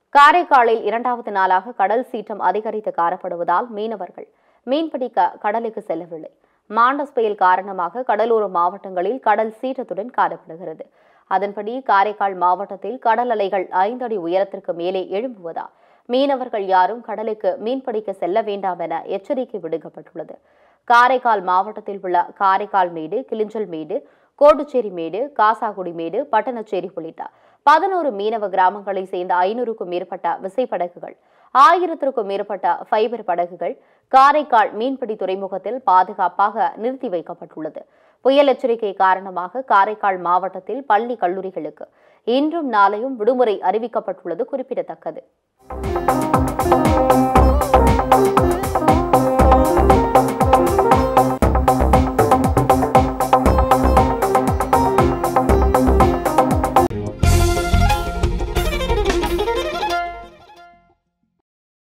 காரைக்காலில் இரண்டாவது நாளாக கடல் சீற்றம் அதிகரித்து காணப்படுவதால் மீனவர்கள் மீன்பிடிக்க கடலுக்கு செல்லவில்லை மாண்டஸ் புயல் காரணமாக கடலோர மாவட்டங்களில் கடல் சீற்றத்துடன் காணப்படுகிறது அதன்படி காரைக்கால் மாவட்டத்தில் கடல் அலைகள் ஐந்து அடி உயரத்திற்கு மேலே எழும்புவதால் மீனவர்கள் யாரும் கடலுக்கு மீன்பிடிக்க செல்ல வேண்டாம் என எச்சரிக்கை விடுக்கப்பட்டுள்ளது காரைக்கால் மாவட்டத்தில் உள்ள காரைக்கால் மேடு கிளிஞ்சல் மேடு கோட்டுச்சேரி மேடு காசாகுடி மேடு பட்டணச்சேரி உள்ளிட்ட பதினோரு மீனவ கிராமங்களை சேர்ந்த ஐநூறுக்கும் மேற்பட்ட விசைப்படகுகள் ஆயிரத்திற்கும் மேற்பட்ட ஃபைபர் படகுகள் காரைக்கால் மீன்பிடி துறைமுகத்தில் பாதுகாப்பாக நிறுத்தி வைக்கப்பட்டுள்ளது புயல் எச்சரிக்கை காரணமாக காரைக்கால் மாவட்டத்தில் பள்ளி கல்லூரிகளுக்கு இன்றும் நாளையும் விடுமுறை அறிவிக்கப்பட்டுள்ளது குறிப்பிடத்தக்கது